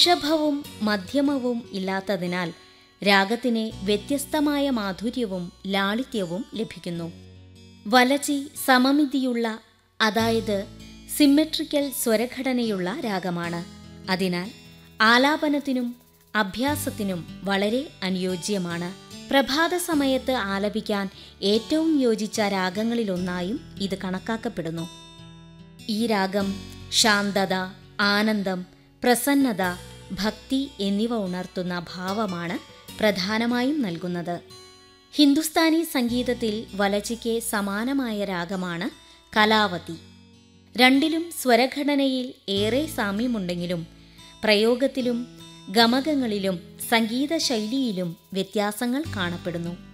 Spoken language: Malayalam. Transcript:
ഋഷഭവും മധ്യമവും ഇല്ലാത്തതിനാൽ രാഗത്തിന് വ്യത്യസ്തമായ മാധുര്യവും ലാളിത്യവും ലഭിക്കുന്നു വലചി സമമിതിയുള്ള അതായത് സിമ്മെട്രിക്കൽ സ്വരഘടനയുള്ള രാഗമാണ് അതിനാൽ ആലാപനത്തിനും അഭ്യാസത്തിനും വളരെ അനുയോജ്യമാണ് പ്രഭാത സമയത്ത് ആലപിക്കാൻ ഏറ്റവും യോജിച്ച രാഗങ്ങളിലൊന്നായും ഇത് കണക്കാക്കപ്പെടുന്നു ഈ രാഗം ശാന്തത ആനന്ദം പ്രസന്നത ഭക്തി എന്നിവ ഉണർത്തുന്ന ഭാവമാണ് പ്രധാനമായും നൽകുന്നത് ഹിന്ദുസ്ഥാനി സംഗീതത്തിൽ വലച്ചിക്ക് സമാനമായ രാഗമാണ് കലാവതി രണ്ടിലും സ്വരഘടനയിൽ ഏറെ സാമ്യമുണ്ടെങ്കിലും പ്രയോഗത്തിലും ഗമകങ്ങളിലും സംഗീത ശൈലിയിലും വ്യത്യാസങ്ങൾ കാണപ്പെടുന്നു